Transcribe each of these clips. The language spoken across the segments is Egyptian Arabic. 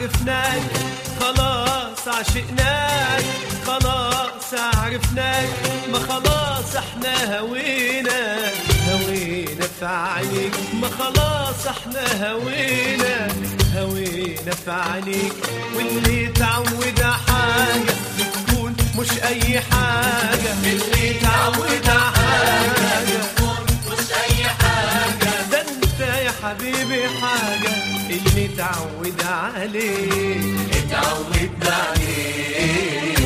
عرفناك خلاص عشقناك خلاص عرفناك ما خلاص احنا هوينا هوينا في عينيك ما خلاص احنا هوينا هوينا في عينيك واللي تعود حاجة بتكون مش أي حاجة اللي تعود حاجة ده انت يا حبيبي حاجة اللي تعود عليه اتعودنا عليه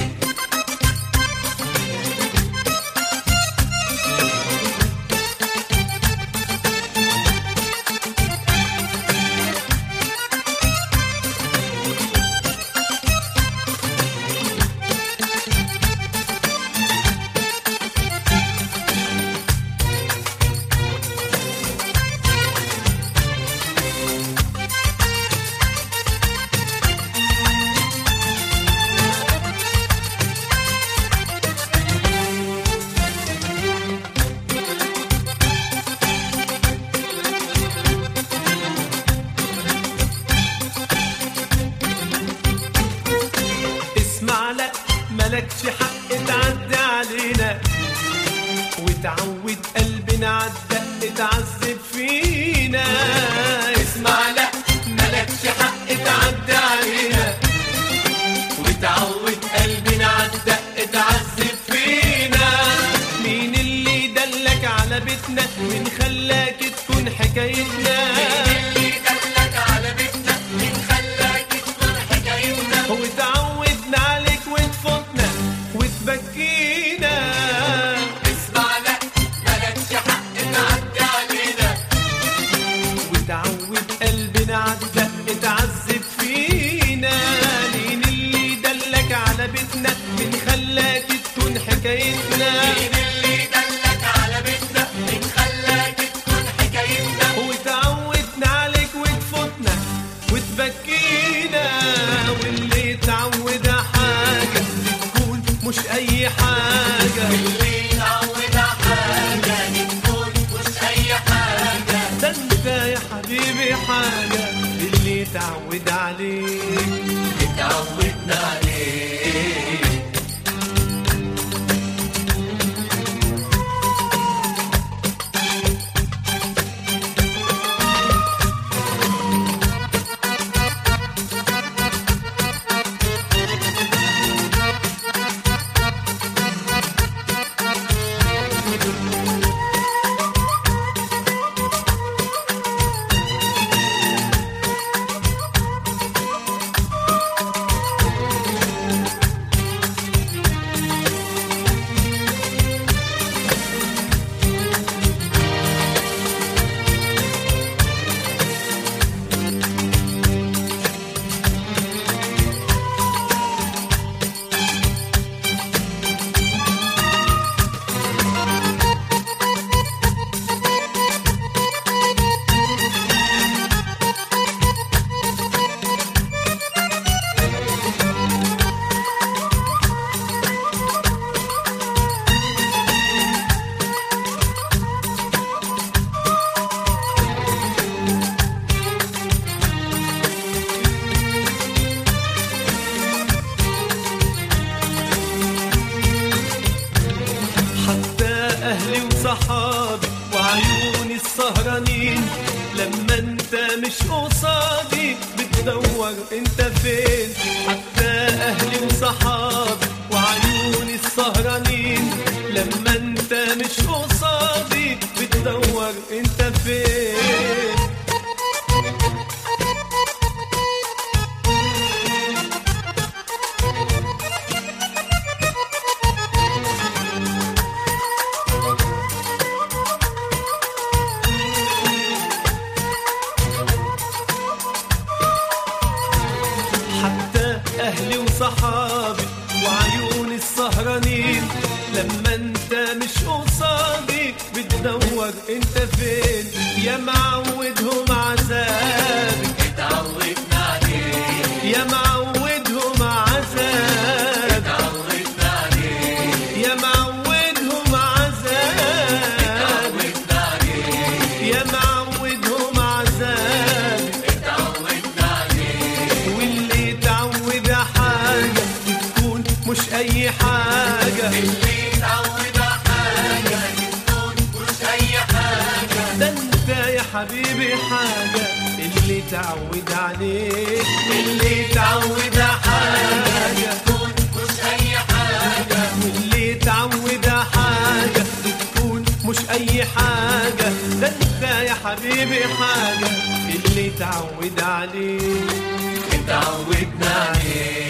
اسمع لا ملكش حق تعدي علينا وتعود قلبنا عالدق تعذب فينا اسمع لا ملكش حق تعدي علينا وتعود قلبنا عالدق تعذب فينا مين اللي دلك على بيتنا مين خلاك تكون حكايتنا اللي دلك على بيتنا مين خلاك تكون حكايتنا وتعودنا عليك وتفوتنا وتبكينا اسمع لا مالكش حق تعدي علينا وتعود قلبنا عالدق تعذب فينا مين اللي دلك على بيتنا مين خلاك تكون حكايتنا مين اللي دلك على بيتنا مين خلاك تكون حكايتنا وتعودنا عليك وتفوتنا وتبكينا واللي تعود حاجة تكون مش أي حاجة اللي تعود حاجة تكون مش أي حاجة ده انت يا حبيبي حاجة اللي تعود عليك اتعودنا عليه حتى أهلي وصحابي وعيوني السهرانين لما انت مش قصادي بتدور انت فين حتى أهلي وصحابي وعيوني السهرانين لما انت مش قصادي بتدور انت فين حتى أهلي وصحابي وعيوني السهرانين لما انت مش قصادي بتدور انت فين يا معودهم عذابك اتعودنا عليه يا معودهم عذابك اتعودنا عليه يا معودهم عذابك اتعودنا عليه يا معودهم عذابك اتعودنا عليه واللي اي حاجة اللي يتعود على حاجة تكون مش أي حاجة ده انت يا حبيبي حاجة اللي تعود عليك اللي تعود على حاجة تكون مش أي حاجة اللي تعود على حاجة بتكون مش أي حاجة ده انت يا حبيبي حاجة اللي تعود عليك اتعودنا عليه